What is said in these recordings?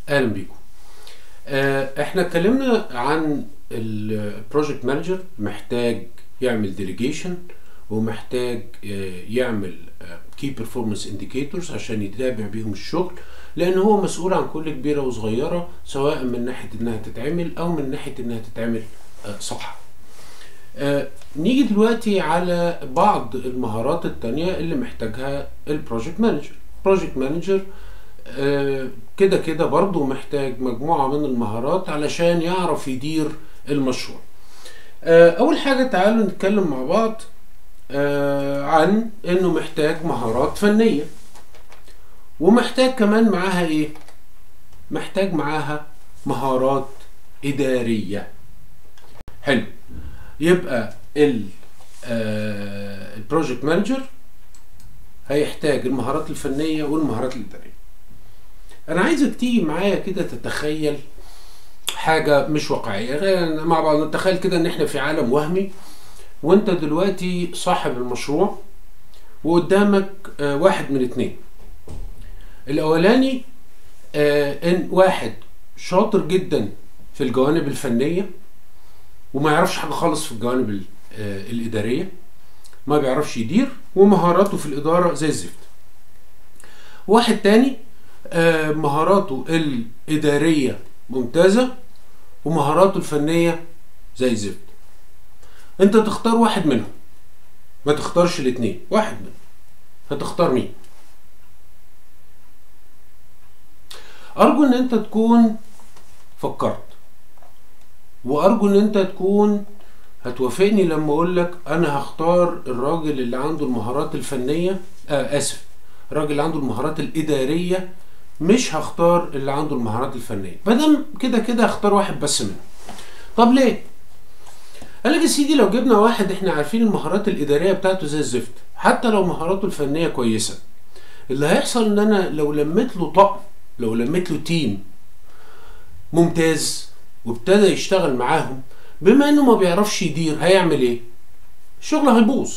اهلا بيكم آه، احنا اتكلمنا عن البروجكت مانجر محتاج يعمل ديليجيشن ومحتاج آه، يعمل كي بيرفورمانس انديكيتورز عشان يتابع بيهم الشغل لان هو مسؤول عن كل كبيره وصغيره سواء من ناحيه انها تتعمل او من ناحيه انها تتعمل آه، صح آه، نيجي دلوقتي على بعض المهارات التانية اللي محتاجها البروجكت مانجر البروجكت مانجر كده كده برضو محتاج مجموعة من المهارات علشان يعرف يدير المشروع آه، أول حاجة تعالوا نتكلم مع بعض آه، عن إنه محتاج مهارات فنية ومحتاج كمان معاها إيه؟ محتاج معاها مهارات إدارية حلو يبقى ال البروجكت مانجر هيحتاج المهارات الفنية والمهارات الإدارية أنا عايزك تيجي معايا كده تتخيل حاجة مش واقعية غير مع بعض نتخيل كده إن إحنا في عالم وهمي وأنت دلوقتي صاحب المشروع وقدامك آه، واحد من اتنين الأولاني آه، إن واحد شاطر جدا في الجوانب الفنية وما يعرفش حاجة خالص في الجوانب ال- آه، الإدارية ما بيعرفش يدير ومهاراته في الإدارة زي الزفت واحد تاني آه، مهاراته الإدارية ممتازة ومهاراته الفنية زي الزفت انت تختار واحد منهم ما تختارش الاتنين واحد منهم هتختار مين ارجو ان انت تكون فكرت وارجو ان انت تكون هتوافقني لما اقول لك انا هختار الراجل اللي عنده المهارات الفنيه آه اسف الراجل اللي عنده المهارات الاداريه مش هختار اللي عنده المهارات الفنيه مادام كده كده هختار واحد بس منهم طب ليه قال لك يا سيدي لو جبنا واحد احنا عارفين المهارات الاداريه بتاعته زي الزفت حتى لو مهاراته الفنيه كويسه اللي هيحصل ان انا لو لميت له طقم لو لميت له تيم ممتاز وابتدى يشتغل معاهم بما انه ما بيعرفش يدير هيعمل ايه الشغل هيبوظ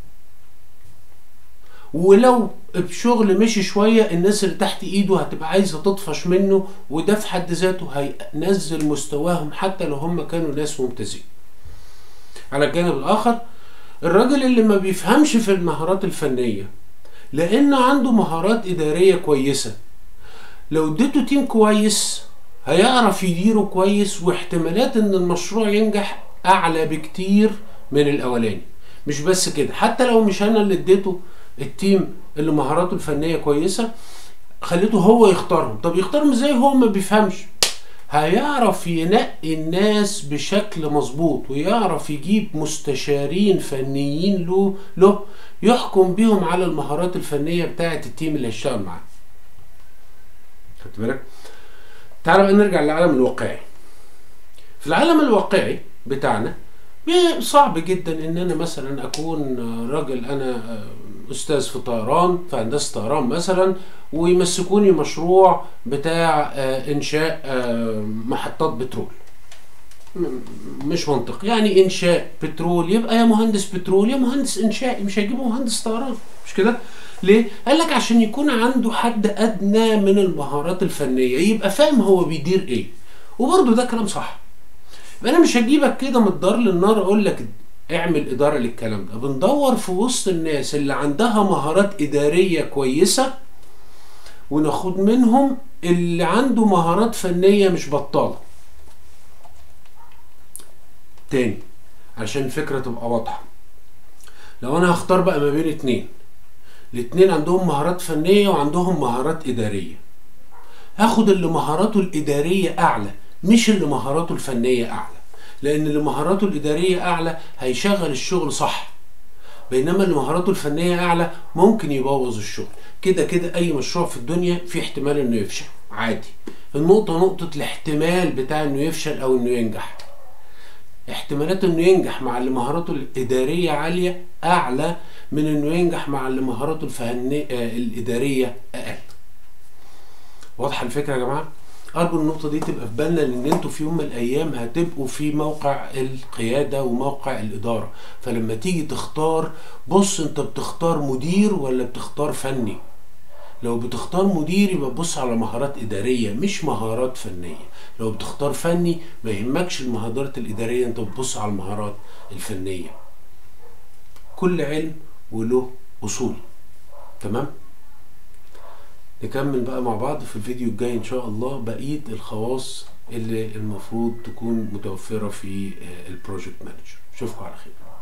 ولو الشغل مشي شوية الناس اللي تحت ايده هتبقى عايزة تطفش منه وده في حد ذاته هينزل مستواهم حتى لو هم كانوا ناس ممتازين على الجانب الاخر الراجل اللي ما بيفهمش في المهارات الفنية لان عنده مهارات ادارية كويسة لو اديته تيم كويس هيعرف يديره كويس واحتمالات ان المشروع ينجح اعلى بكتير من الاولاني مش بس كده حتى لو مش انا اللي اديته التيم اللي مهاراته الفنيه كويسه خليته هو يختارهم طب يختارهم ازاي هو ما بيفهمش هيعرف ينقي الناس بشكل مظبوط ويعرف يجيب مستشارين فنيين له له يحكم بيهم على المهارات الفنيه بتاعه التيم اللي هيشتغل معاه خدت بالك تعال بقى نرجع للعالم الواقعي في العالم الواقعي بتاعنا صعب جدا ان انا مثلا اكون راجل انا استاذ في طيران في هندسه طيران مثلا ويمسكوني مشروع بتاع انشاء محطات بترول مش منطق يعني انشاء بترول يبقى يا مهندس بترول يا مهندس انشائي مش هيجيبوا مهندس طيران مش كده ليه قال لك عشان يكون عنده حد ادنى من المهارات الفنيه يبقى فاهم هو بيدير ايه وبرضه ده كلام صح انا مش هجيبك كده من الدار للنار اقول لك اعمل اداره للكلام ده بندور في وسط الناس اللي عندها مهارات اداريه كويسه وناخد منهم اللي عنده مهارات فنيه مش بطاله تاني عشان الفكره تبقى واضحه لو انا هختار بقى ما بين اتنين الاتنين عندهم مهارات فنيه وعندهم مهارات اداريه هاخد اللي مهاراته الاداريه اعلى مش اللي مهاراته الفنيه اعلى لان اللي مهاراته الاداريه اعلى هيشغل الشغل صح بينما اللي مهاراته الفنيه اعلى ممكن يبوظ الشغل كده كده اي مشروع في الدنيا في احتمال انه يفشل عادي النقطه نقطه الاحتمال بتاع انه يفشل او انه ينجح احتمالات انه ينجح مع اللي مهاراته الاداريه عاليه اعلى من انه ينجح مع اللي مهاراته الفنيه الاداريه اقل واضحه الفكره يا جماعه ارجو النقطه دي تبقى في بالنا لان انتوا في يوم من الايام هتبقوا في موقع القياده وموقع الاداره فلما تيجي تختار بص انت بتختار مدير ولا بتختار فني لو بتختار مدير يبقى تبص على مهارات إدارية مش مهارات فنية لو بتختار فني ما يهمكش المهارات الإدارية انت بتبص على المهارات الفنية كل علم وله أصول تمام نكمل بقى مع بعض في الفيديو الجاي ان شاء الله بقية الخواص اللي المفروض تكون متوفرة في البروجكت مانجر اشوفكم على خير